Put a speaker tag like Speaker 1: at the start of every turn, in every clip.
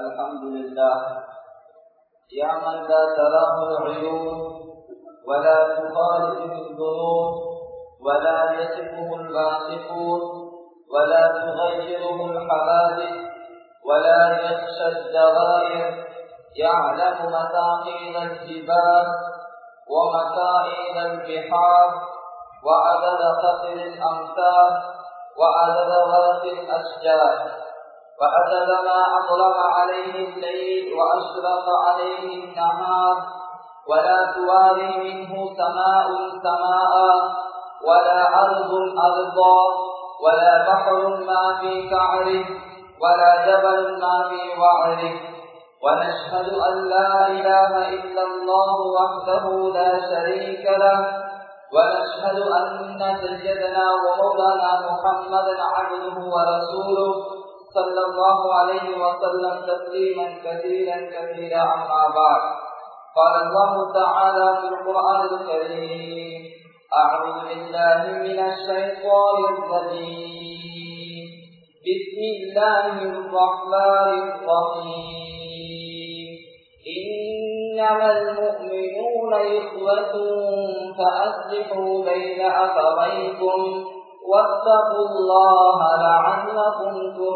Speaker 1: الحمد لله يا من لا تراه العيون ولا تخالفه الظنون ولا يصفه الباسقون ولا تغيره الحوادث ولا يخشى الدوائر يعلم مثاقيل الجبال ومكائن البحار وعدد قطر الأمثال وعدد ورق الأشجار وعدد ما أظلم عليه الليل وأشرق عليه النهار ولا تواري منه سماء سماء ولا أرض أرضا ولا بحر ما في كعره ولا جبل ما في وعره ونشهد أن لا إله إلا الله وحده لا شريك له ونشهد أن سيدنا ومولانا محمدا عبده ورسوله صلى الله عليه وسلم تسليما كثيرا كثيرا أما بعد قال الله تعالى في القرآن الكريم أعوذ بالله من الشيطان الرجيم بسم الله الرحمن الرحيم إنما المؤمنون إخوة فأصلحوا بين أخويكم واتقوا الله لعلكم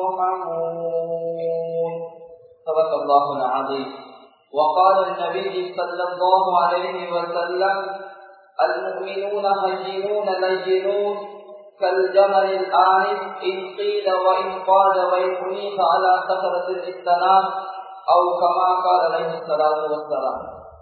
Speaker 1: ترحمون صدق الله العظيم وقال النبي صلى الله عليه وسلم المؤمنون هينون لينون كالجمل الآنف إن قيل وإن قال وإن أنيف على سكرة الاستنام أو كما قال عليه الصلاة والسلام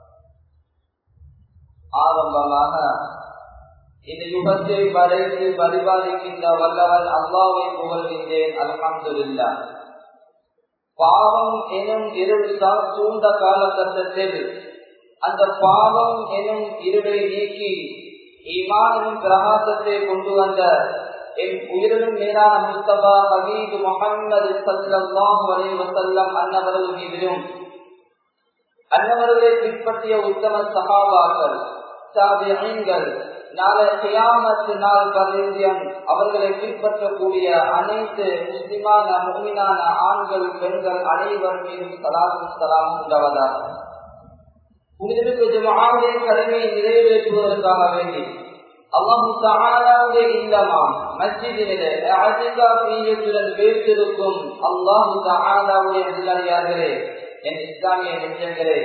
Speaker 1: ஆரம்பமாக இந்த யுகத்தை படைத்து பரிபாலிக்கின்ற வல்லவன் அல்லாவை புகழ்கின்றேன் அல்ஹம்துல்லா பாவம் எனும் இருள் சூழ்ந்த காலகட்டத்தில் அந்த பாவம் எனும் இருளை நீக்கி ஈமானும் பிரகாசத்தை கொண்டு வந்த என் உயிரினும் மேலான முஸ்தபா ஹபீது முகமது சல்லாஹ் வசல்லம் அன்னவர்கள் மீதிலும் அன்னவர்களை பின்பற்றிய உத்தம சகாபாக்கள் சாதியங்கள் நாளை கியாமத்து நாள் பரிந்தியம் அவர்களை பின்பற்றக்கூடிய அனைத்து முஸ்லிமான முகினான ஆண்கள் பெண்கள் அனைவர் மீதும் சலாமும் சலாம் உண்டவதாக புனிதமிக்கு ஜமாவுடைய கடமையை நிறைவேற்றுவதற்காக வேண்டி அல்லாஹு தஆலாவுடைய இல்லமாம் மஸ்ஜிதிலே அஅதிகாபியத்துடன் வைத்திருக்கும் அல்லாஹு தஆலாவுடைய நல்லடியார்களே என் இஸ்லாமிய நெஞ்சங்களே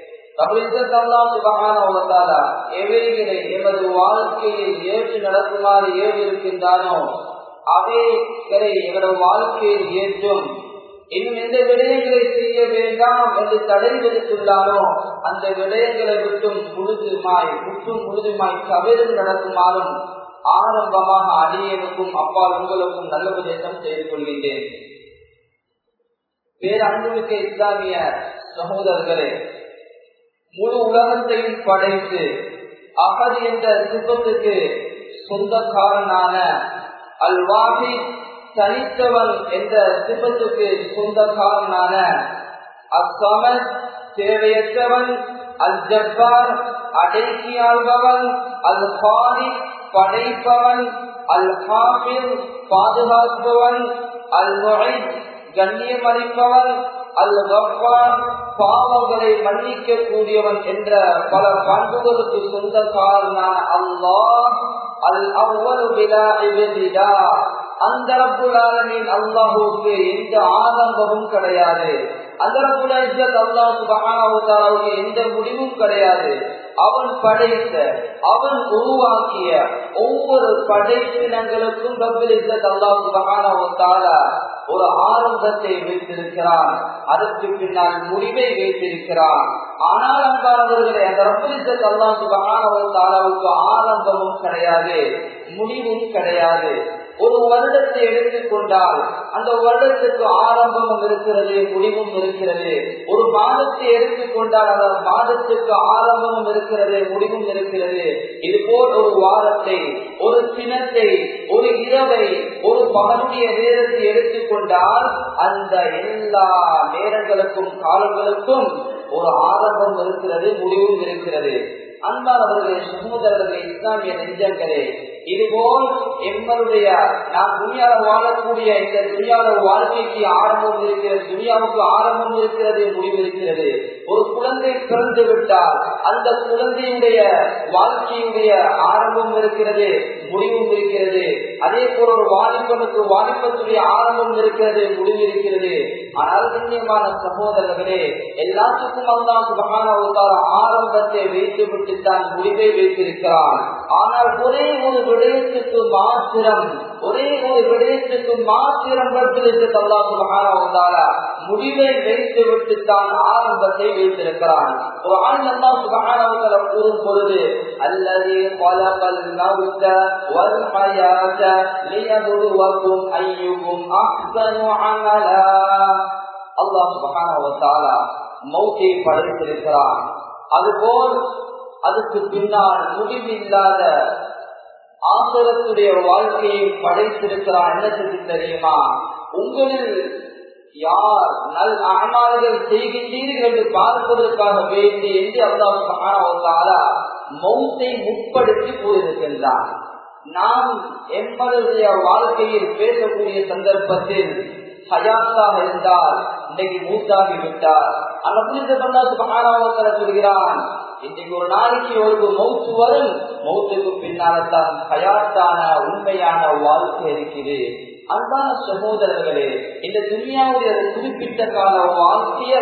Speaker 1: எவைகளை எமது வாழ்க்கையை ஏற்று நடக்குமாறு ஏறிருக்கின்றானோ அவைகளை எமது வாழ்க்கையில் ஏற்றும் இன்னும் எந்த விடயங்களை செய்ய வேண்டாம் என்று தடை விதித்துள்ளானோ அந்த விடயங்களை விட்டும் முழுதுமாய் முற்றும் முழுதுமாய் தவிர நடக்குமாறும் ஆரம்பமாக அடியனுக்கும் அப்பால் உங்களுக்கும் நல்ல உபதேசம் செய்து கொள்கின்றேன் பேரன்புமிக்க இஸ்லாமிய சகோதரர்களே முழு உலகத்தையும் படைத்து அகது என்ற சிற்பத்துக்கு சொந்தக்காரனான அல்வாசி தனித்தவன் என்ற சிபத்துக்கு சொந்தக்காரனான அசமன் தேவையற்றவன் அல் ஜப்பார் அடக்கி ஆள்பவன் அல் பாரி படைப்பவன் அல் ஹாஃபில் பாதுகாப்பவன் அல் கண்ணியம் அளிப்பவன் அல் கப்பார் பாவங்களை மன்னிக்க கூடியவன் என்ற பல பண்புகளுக்கு சொந்தக்காரனான அல்லாஹ் அல் அவ்வளவு விழா அந்த ரப்புலாலமின் அல்லாஹுக்கு எந்த ஆரம்பமும் கிடையாது அந்த ரப்புலாஜத் அல்லாஹ் சுபஹானஹு எந்த முடிவும் கிடையாது அவன் படைத்த அவன் உருவாக்கிய ஒவ்வொரு படைப்பினங்களுக்கும் ரப்பில் இஸ்ஸத் அல்லாஹ் சுபஹானஹு தஆலா ஒரு ஆரம்பத்தை வைத்திருக்கிறான் அதற்கு பின்னால் முடிவை வைத்திருக்கிறான் ஆனால் அன்பானவர்களே அந்த ரப்பில் இஸ்ஸத் அல்லாஹ் சுபஹானஹு தஆலாவுக்கு ஆரம்பமும் கிடையாது முடிவும் கிடையாது ஒரு வருடத்தை எடுத்துக்கொண்டால் அந்த வருடத்துக்கு ஆரம்பமும் இருக்கிறது முடிவும் இருக்கிறது ஒரு மாதத்தை எடுத்துக்கொண்டால் அந்த மாதத்துக்கு ஆரம்பமும் இருக்கிறது முடிவும் இருக்கிறது இது போல் ஒரு வாரத்தை ஒரு தினத்தை ஒரு இரவை ஒரு பகலுடைய நேரத்தை எடுத்துக்கொண்டால் அந்த எல்லா நேரங்களுக்கும் காலங்களுக்கும் ஒரு ஆரம்பம் இருக்கிறது முடிவும் இருக்கிறது அன்பானவர்களே சகோதரர்களே இஸ்லாமிய நெஞ்சங்களே இதுபோல் எங்களுடைய நாம் துணியால வாழக்கூடிய இந்த துணியால வாழ்க்கைக்கு ஆரம்பம் இருக்கிறது துணியாவுக்கு ஆரம்பம் இருக்கிறது முடிவு இருக்கிறது ஒரு குழந்தை பிறந்து விட்டால் அந்த குழந்தையுடைய வாழ்க்கையுடைய ஆரம்பம் இருக்கிறது முடிவும் இருக்கிறது அதே போல ஒரு வாலிபனுக்கு வாலிபத்துடைய ஆரம்பம் இருக்கிறது முடிவு இருக்கிறது ஆனால் கண்ணியமான சகோதரர்களே எல்லாத்துக்கும் அல்லா சுபகான ஆரம்பத்தை வைத்து விட்டு தான் முடிவை வைத்திருக்கிறான் ஆனால் ஒரே ஒரு விடயத்துக்கு மாத்திரம் ஒரே ஒரு விடயத்துக்கு மாத்திரம் வைத்திருக்க அல்லா சுபகான முடிவை வைத்து விட்டு தான் ஆரம்பத்தை வைத்திருக்கிறான் ஒரு ஆண் அல்லா சுபகான கூறும் பொழுது அல்லது பல الموت والحياة ليبلوكم أيكم أحسن عملا அல்லாஹ் சுபகான மௌத்தை படைத்திருக்கிறான் அதுபோல் அதுக்கு பின்னால் முடிவில்லாத ஆசிரத்துடைய வாழ்க்கையை படைத்திருக்கிறான் என்னத்துக்கு தெரியுமா உங்களில் யார் நல் அமால்கள் செய்கின்றீர்கள் என்று பார்ப்பதற்காக வேண்டி என்று அல்லாஹ் மௌத்தை முற்படுத்தி கூறியிருக்கின்றான் நாம் எம்மளுடைய வாழ்க்கையில் பேசக்கூடிய சந்தர்ப்பத்தில் ஹயாத்தாக இருந்தால் இன்னைக்கு மூத்தாகி விட்டார் அந்த புரிந்து பண்ணாத சொல்கிறான் இன்னைக்கு ஒரு நாளைக்கு ஒரு மௌத்து வரும் மௌத்துக்கு பின்னால்தான் ஹயாத்தான உண்மையான வாழ்க்கை இருக்குது அன்பான சகோதரர்களே இந்த துனியாவுடைய குறிப்பிட்ட கால வாழ்க்கையை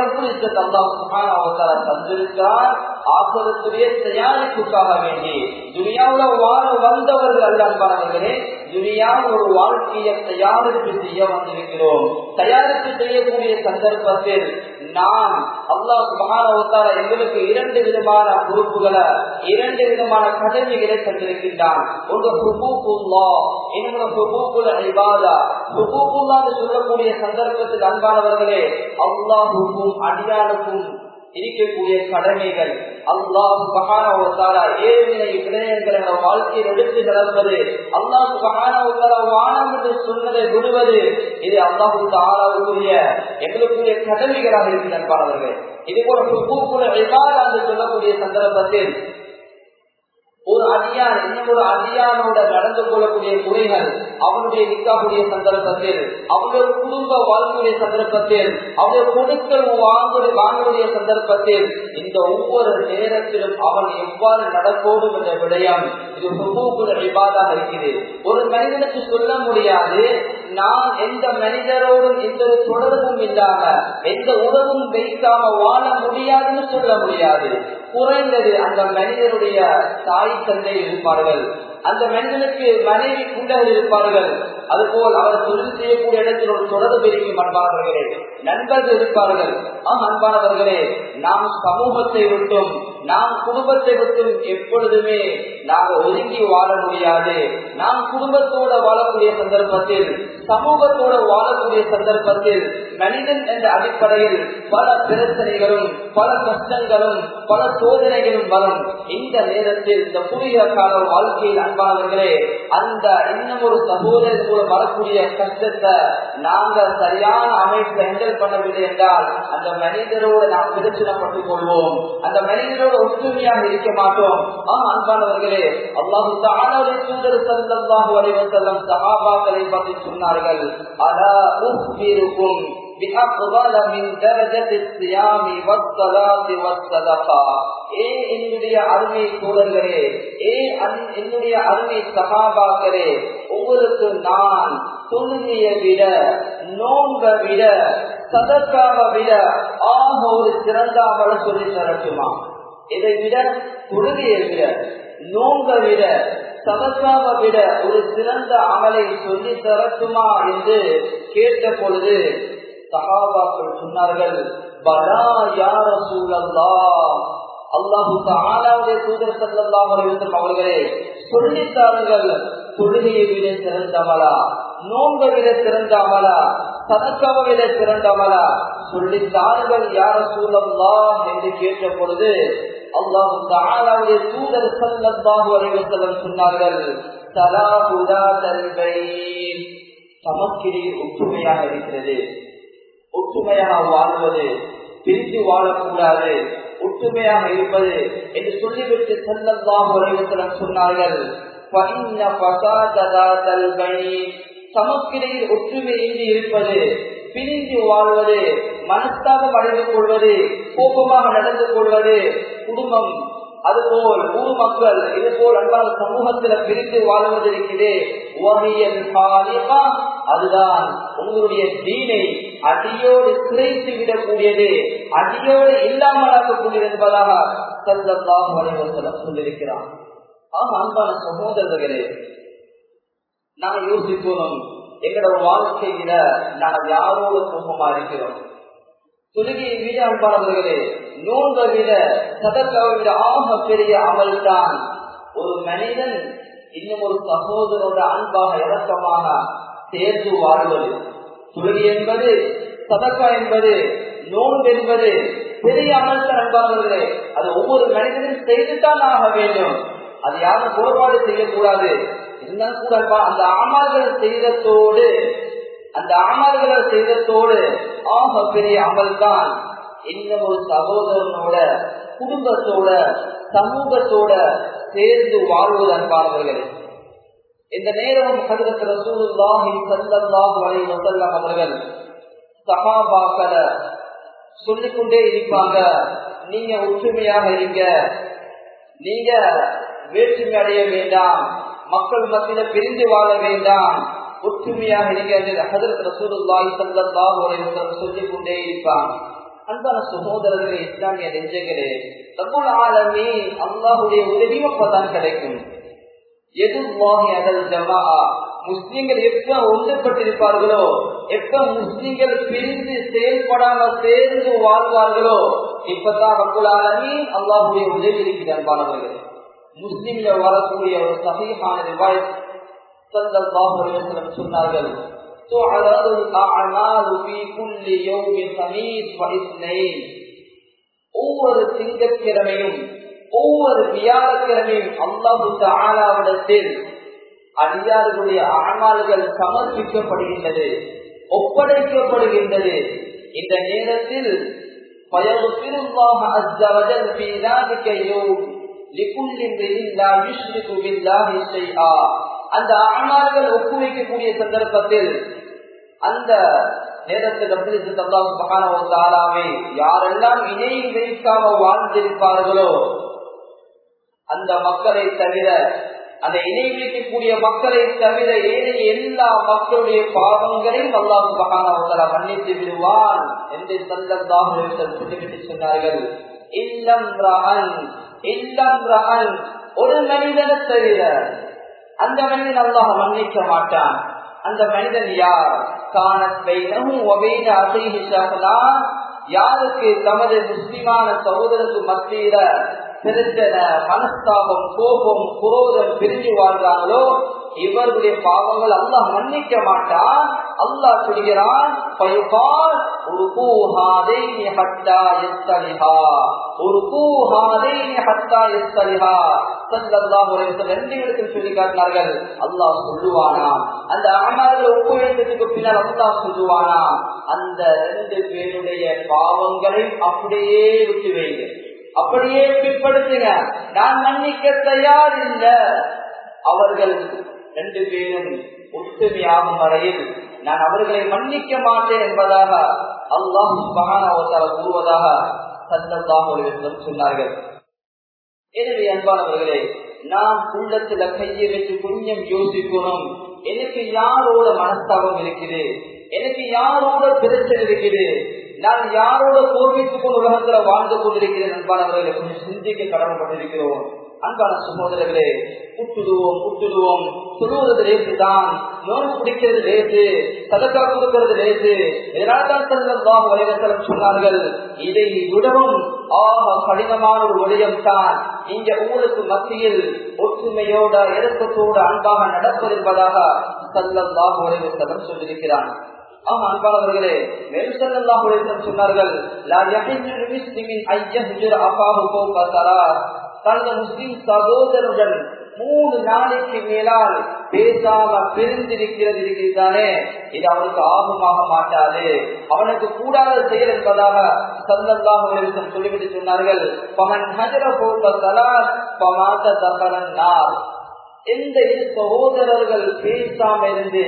Speaker 1: தந்திருக்கார் ஆசிரத்துடைய தயாரிப்புக்காக வேண்டி துனியாவுல வாழ வந்தவர்கள் அல்ல அன்பானவர்களே துனியாவில் ஒரு வாழ்க்கையை தயாரிப்பு செய்ய வந்திருக்கிறோம் தயாரிப்பு செய்யக்கூடிய சந்தர்ப்பத்தில் நான் அல்லா சுபான எங்களுக்கு இரண்டு விதமான பொறுப்புகளை இரண்டு விதமான கடமைகளை தந்திருக்கின்றான் ஒன்று ஹுபூக்குல்லா இன்னொரு ஹுபூக்குல இபாதா ஹுபூக்குல்லான்னு சொல்லக்கூடிய சந்தர்ப்பத்தில் அன்பானவர்களே அல்லாஹுக்கும் அடியானுக்கும் இருக்கக்கூடிய கடமைகள் அல்லாஹ் சுபகான ஏழ்வினை விடயங்களை வாழ்க்கையில் எடுத்து நடப்பது அல்லாஹ் சுபகான வானம் என்று சொன்னதை விடுவது இது அல்லாஹு தாராவுக்குரிய எங்களுக்குரிய கடமைகளாக இருக்கிற அன்பானவர்கள் இது போல பூக்குல என்று சொல்லக்கூடிய சந்தர்ப்பத்தில் ஒரு அடியான் இன்னும் ஒரு அடியானோட நடந்து கொள்ளக்கூடிய முறைகள் அவனுடைய நிற்கக்கூடிய சந்தர்ப்பத்தில் அவனுடைய குடும்ப வாழ்க்கையுடைய சந்தர்ப்பத்தில் அவனுடைய கொடுக்கல் வாங்குடைய வாங்குடைய சந்தர்ப்பத்தில் இந்த ஒவ்வொரு நேரத்திலும் அவன் எவ்வாறு நடக்கோடும் என்ற விடயம் இது விவாதாக இருக்குது ஒரு மனிதனுக்கு சொல்ல முடியாது நான் எந்த மனிதரோடும் எந்த ஒரு தொடர்பும் இல்லாம எந்த உறவும் வைக்காம வாழ முடியாதுன்னு சொல்ல முடியாது குறைந்தது அந்த மனிதனுடைய தாய் தந்தை இருப்பார்கள் அந்த மனிதனுக்கு மனைவி குண்டர்கள் இருப்பார்கள் அதுபோல் அவர் தொழில் செய்யக்கூடிய இடத்தில் ஒரு தொடர்பு இருக்கும் அன்பானவர்களே நண்பர்கள் இருப்பார்கள் ஆம் அன்பானவர்களே நாம் சமூகத்தை விட்டும் நாம் குடும்பத்தை விட்டும் எப்பொழுதுமே நாங்கள் ஒதுங்கி வாழ முடியாது நாம் குடும்பத்தோட வாழக்கூடிய சந்தர்ப்பத்தில் சமூகத்தோட வாழக்கூடிய சந்தர்ப்பத்தில் மனிதன் என்ற அடிப்படையில் பல பிரச்சனைகளும் பல கஷ்டங்களும் பல சோதனைகளும் வரும் இந்த நேரத்தில் இந்த புதிய கால வாழ்க்கையில் அன்பானவர்களே அந்த இன்னும் ஒரு சகோதரர் மூலம் வரக்கூடிய கஷ்டத்தை நாங்க சரியான அமைப்புல ஹேண்டில் பண்ணவில்லை என்றால் அந்த மனிதரோடு நாம் பிரச்சனைப்பட்டுக் கொள்வோம் அந்த மனிதரோடு ஒற்றுமையாக இருக்க மாட்டோம் ஆம் அன்பானவர்களே அல்லாஹு தானாவுடைய தூதர் சல்லாஹு அலைவசல்லம் சஹாபாக்களை பற்றி சொன்னார்கள் அலா உஃபிருக்கும் بأفضل من درجة الصيام والصلاة والصدقة ஏ என்னுடைய அருமை தோழர்களே ஏ என்னுடைய அருமை சகாபாக்களே உங்களுக்கு நான் தொழுகையை விட நோம்ப விட சதக்காவை விட ஆக ஒரு சிறந்த அமல சொல்லி தரட்டுமா இதை விட தொழுகையை விட நோம்ப விட சதக்காவை விட ஒரு சிறந்த அமலை சொல்லி தரட்டுமா என்று கேட்ட பொழுது சகாபாக்கள் சொன்னார்கள் பலா யார சூழல்லா அல்லாஹு தாலாவுடைய தூதர் சல்லாஹ் அலைவசம் அவர்களே சொல்லித்தாருங்கள் தொழுகையை விட சிறந்தவளா நோன்பை விட சிறந்தவளா சதக்காவை விட சிறந்தவளா சொல்லித்தாருங்கள் யார சூழல்லா என்று கேட்ட பொழுது அல்லாஹு தாலாவுடைய தூதர் சல்லாஹு அலைவசம் சொன்னார்கள் சலாஹுதா தல்பை சமக்கிரி ஒற்றுமையாக இருக்கிறது ஒற்றுமையாக வாழ்வது பிரித்து வாழக்கூடாது ஒற்றுமையாக இருப்பது என்று சொல்லிவிட்டு செல்லல்லாம் உலகத்திடம் சொன்னார்கள் சமக்கிடையில் ஒற்றுமையின்றி இருப்பது பிரிந்து வாழ்வது மனஸ்தாபம் அடைந்து கொள்வது கோபமாக நடந்து கொள்வது குடும்பம் அதுபோல் ஊர் மக்கள் இது போல் அன்பான சமூகத்துல பிரிந்து வாழ்வது இருக்கிறது அதுதான் உங்களுடைய தீனை அடியோடு சிறைத்து விடக்கூடியது அடியோடு இல்லாமலாக்கக்கூடியது என்பதாக சல்லல்லாஹு அலைவசலம் சொல்லியிருக்கிறான் ஆக அன்பான சகோதரர்களே நாங்க யோசிக்கணும் எங்களோட வாழ்க்கையில நாங்கள் யாரோட கோபமா இருக்கிறோம் தொழுகையை விட அன்பானவர்களே நோன்பை விட சதக்காவை விட ஆக பெரிய அமல் தான் ஒரு மனிதன் இன்னும் ஒரு சகோதரோட அன்பாக இறக்கமாக சேர்ந்து வாழ்வது தொழுகை என்பது சதக்கா என்பது நோன்பு என்பது பெரிய அமல் தான் அன்பானவர்களே அது ஒவ்வொரு மனிதனும் செய்துதான் ஆக வேண்டும் அது யாரும் குறைபாடு செய்யக்கூடாது இருந்தாலும் கூட அந்த அமல்கள் செய்ததோடு அந்த அமல்களை செய்ததோடு ஆக பெரிய அமல் தான் இன்னும் ஒரு சகோதரனோட குடும்பத்தோட சமூகத்தோட சேர்ந்து வாழ்வது அன்பானவர்கள் இந்த நேரம் ஹதரத் ரசூலுல்லாஹி ஸல்லல்லாஹு அலைஹி வஸல்லம் அவர்கள் சஹாபாக்களை சொல்லிக்கொண்டே இருப்பாங்க நீங்க ஒற்றுமையாக இருங்க நீங்க வேற்றுமை அடைய வேண்டாம் மக்கள் மத்தியில பிரிந்து வாழ வேண்டாம் ஒற்றுமையாக இருங்க ஹதரத் ரசூலுல்லாஹி ஸல்லல்லாஹு அலைஹி வஸல்லம் சொல்லிக் கொண்டே இருப்பாங்க அன்பான சகோதரர்களே இஸ்லாமிய நெஞ்சங்களே ரப்பல் ஆலமீன் அல்லாஹ்வுடைய உதவி அப்பதான் கிடைக்கும் எதுவாகி அதல் ஜமா முஸ்லிம்கள் எப்ப ஒன்றுபட்டிருப்பார்களோ எப்ப முஸ்லிம்கள் பிரிந்து செயல்படாம சேர்ந்து வாழ்வார்களோ இப்பதான் ரப்பல் ஆலமீன் அல்லாஹ்வுடைய உதவி இருக்கிற அன்பானவர்கள் முஸ்லிம்ல வரக்கூடிய ஒரு சகையான ரிவாய் சொன்னார்கள் تعرض الأعمال في كل يوم خميس واثنين ஒவ்வொரு திங்கட்கிழமையும் ஒவ்வொரு வியாழக்கிழமையும் அல்லாஹு தாலாவிடத்தில் அடியார்களுடைய அமால்கள் சமர்ப்பிக்கப்படுகின்றது ஒப்படைக்கப்படுகின்றது இந்த நேரத்தில் அந்த அமால்கள் ஒப்புழைக்கக்கூடிய சந்தர்ப்பத்தில் அந்த நேரத்தில் தாராவை யாரெல்லாம் இணை வைக்காம வாழ்ந்திருப்பார்களோ அந்த மக்களை தவிர அந்த இணை வைக்கக்கூடிய மக்களை தவிர ஏனைய எல்லா மக்களுடைய பாவங்களையும் அல்லாஹு மகானா மன்னித்து விடுவான் என்று சல்லல்லாஹு சொல்லிவிட்டு சொன்னார்கள் இல்லம் ரஹன் இல்லம் ரஹன் ஒரு மனிதனை தவிர அந்த மனிதன் அல்லாஹ் மன்னிக்க மாட்டான் அந்த மனிதன் யார் யாருக்கு தமது முஸ்லிமான சகோதரத்து மத்தியில பிரச்சனை மனஸ்தாபம் கோபம் குரோதம் பிரிஞ்சு வாழ்றாங்களோ இவர்களுடைய பாவங்கள் அல்லாஹ் மன்னிக்க மாட்டான் அல்லாஹ் சொல்கிறான் ஒரு கூஹாதைனி ஹத்தா எஸ்தலிஹா ஒரு கூஹாதைனி ஹத்தா எஸ்தலிஹா சல்லல்லாஹு அலைஹி வஸல்லம் ரெண்டு இடத்தில் சொல்லி காட்டினார்கள் அல்லாஹ் சொல்லுவானா அந்த அமல்களை ஒப்புழைத்ததுக்கு பின்னால் அல்லாஹ் சொல்லுவானா அந்த ரெண்டு பேருடைய பாவங்களை அப்படியே விட்டு வைங்க அப்படியே பிற்படுத்துங்க நான் மன்னிக்க தயார் இல்லை அவர்கள் ரெண்டு பேரும் ஒற்றுமையாகும் வரையில் நான் அவர்களை மன்னிக்க மாட்டேன் என்பதாக அல்லாஹ் கூறுவதாக சந்தமாக சொன்னார்கள் எனவே அன்பானவர்களே நாம் உள்ளத்துல கையை வச்சு கொஞ்சம் யோசிக்கணும் எனக்கு யாரோட மனஸ்தாபம் இருக்குது எனக்கு யாரோட பிரச்சனை இருக்குது நான் யாரோட கோபித்துக் கொண்டு உலகத்துல வாழ்ந்து கொண்டிருக்கிறேன் அன்பானவர்களை கொஞ்சம் சிந்திக்க கடமைப்பட்டிருக்கிறோம் அன்பான சகோதரர்களே புட்டுடுவோம் புட்டுடுவோம் சொல்லுவது லேசுதான் நோன்பு பிடிக்கிறது லேசு சதக்கா கொடுக்கிறது லேசு இதனால்தான் செல்லம் வலைவசலம் சொன்னார்கள் இதை விடவும் ஆக கடினமான ஒரு விடயம் தான் இங்க உங்களுக்கு மத்தியில் ஒற்றுமையோட இறக்கத்தோடு அன்பாக நடப்பது என்பதாக சல்லல்லாஹ் வலைவசலம் சொல்லியிருக்கிறான் ஆமா அன்பானவர்களே மேலும் சல்லல்லாஹ் வலைவசலம் சொன்னார்கள் லா யஹிஜ்ஜு முஸ்லிமின் ஐயஹ்ஜுர் அஃபாஹு ஃபௌக ஸலாத் தனது முஸ்லிம் சகோதரருடன் மூணு நாளைக்கு மேலால் பேசாம பிரிந்திருக்கிறது இருக்கிறதானே இது அவனுக்கு ஆபமாக மாட்டாது அவனுக்கு கூடாத செயல் என்பதாக சந்தந்தாக சொல்லிவிட்டு சொன்னார்கள் பமன் ஹஜர போட்ட சலாத் பமாத்த தகலன் நார் எந்த இரு சகோதரர்கள் பேசாம இருந்து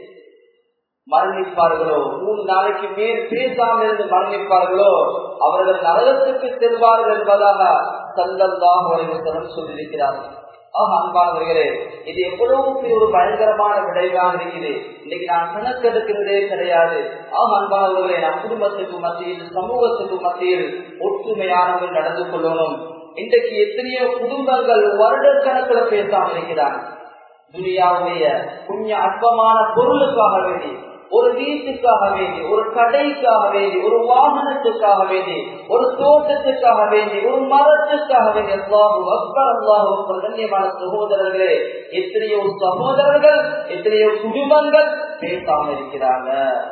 Speaker 1: மரணிப்பார்களோ மூணு நாளைக்கு மேல் பேசாமல் இருந்து மரணிப்பார்களோ அவர்கள் நரகத்துக்கு செல்வார்கள் என்பதாக சந்தந்தாக அவர்கள் சொல்லியிருக்கிறார்கள் ஆக அன்பானவர்களே இது எவ்வளவு பெரிய ஒரு பயங்கரமான விளைவாக இருக்குது இன்னைக்கு நான் கணக்கெடுக்கிறதே கிடையாது ஆக அன்பானவர்களே நம் குடும்பத்துக்கு மத்தியில் சமூகத்துக்கு மத்தியில் ஒற்றுமையானவர்கள் நடந்து கொள்ளணும் இன்றைக்கு எத்தனையோ குடும்பங்கள் வருடக்கணக்கில் பேசாமல் இருக்கிறாங்க துனியாவுடைய புண்ணிய அற்பமான பொருளுக்காக வேண்டி ஒரு வீட்டுக்காக வேண்டி ஒரு கடைக்காக வேண்டி ஒரு வாகனத்துக்காக வேண்டி ஒரு தோட்டத்துக்காக வேண்டி ஒரு மரத்துக்காக வேண்டி அல்லாஹு அக்பர் அல்லாஹு அக்பர் கண்ணியமான சகோதரர்களே எத்தனையோ சகோதரர்கள் எத்தனையோ குடும்பங்கள் பேசாம இருக்கிறாங்க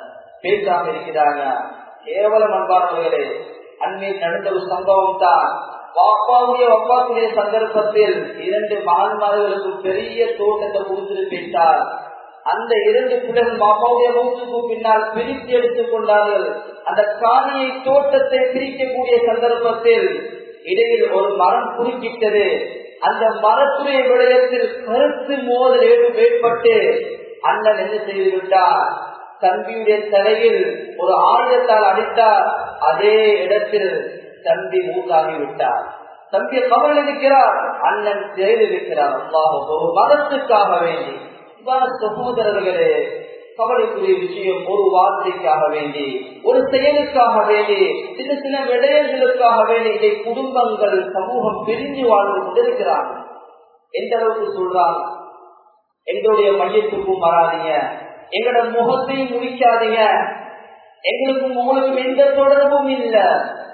Speaker 1: பேசாம இருக்கிறாங்க கேவலம் அன்பானவர்களே அண்மையில் நடந்த ஒரு சம்பவம் தான் வாப்பாவுடைய வப்பாக்குடைய சந்தர்ப்பத்தில் இரண்டு மகன்மார்களுக்கு பெரிய தோட்டத்தை கொடுத்துட்டு பேசிட்டார் அந்த இரண்டு பிள்ளைகள் பாப்பாவுடைய மூச்சுக்கு பின்னால் பிரித்து எடுத்துக் கொண்டார்கள் அந்த காணியை தோட்டத்தை பிரிக்கக்கூடிய சந்தர்ப்பத்தில் இடையில் ஒரு மரம் குறுக்கிட்டது அந்த மரத்துடைய விடயத்தில் கருத்து மோதல் ஏற்பட்டு அண்ணன் என்ன செய்து விட்டார் தம்பியுடைய தலையில் ஒரு ஆயுதத்தால் அடித்தார் அதே இடத்தில் தம்பி மூக்காகி விட்டார் தம்பி கவல் இருக்கிறார் அண்ணன் ஜெயிலில் இருக்கிறார் ஒரு மதத்துக்காக வேண்டி சகோதரர்களே கவலைக்குரிய விஷயம் ஒரு வார்த்தைக்காக வேண்டி ஒரு செயலுக்காக வேண்டி சின்ன சின்ன விடயங்களுக்காக வேண்டி இதை குடும்பங்கள் சமூகம் பிரிஞ்சு வாழ்ந்து கொண்டிருக்கிறாங்க எந்த அளவுக்கு சொல்றாங்க எங்களுடைய மையத்துக்கும் வராதீங்க எங்களோட முகத்தையும் முடிக்காதீங்க எங்களுக்கும் உங்களுக்கும் எந்த தொடர்பும் இல்லை